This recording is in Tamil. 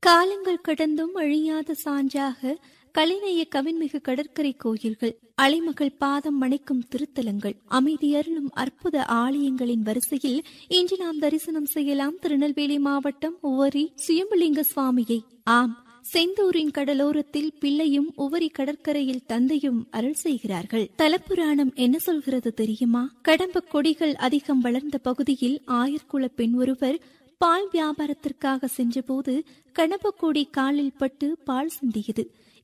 காலங்கள் கடந்தும் அழியாத சான்றாக கலைநய கவின்மிகு கடற்கரை கோயில்கள் அலைமகள் பாதம் மணிக்கும் திருத்தலங்கள் அமைதியருளும் அற்புத ஆலயங்களின் வரிசையில் இன்று நாம் தரிசனம் செய்யலாம் திருநெல்வேலி மாவட்டம் உவரி சுயம்புலிங்க சுவாமியை ஆம் செந்தூரின் கடலோரத்தில் பிள்ளையும் உவரி கடற்கரையில் தந்தையும் அருள் செய்கிறார்கள் தலப்புராணம் என்ன சொல்கிறது தெரியுமா கடம்ப கொடிகள் அதிகம் வளர்ந்த பகுதியில் ஆயர்குல பெண் ஒருவர் பால் வியாபாரத்திற்காக சென்றபோது கணபக்கோடி காலில் பட்டு பால் சிந்தியது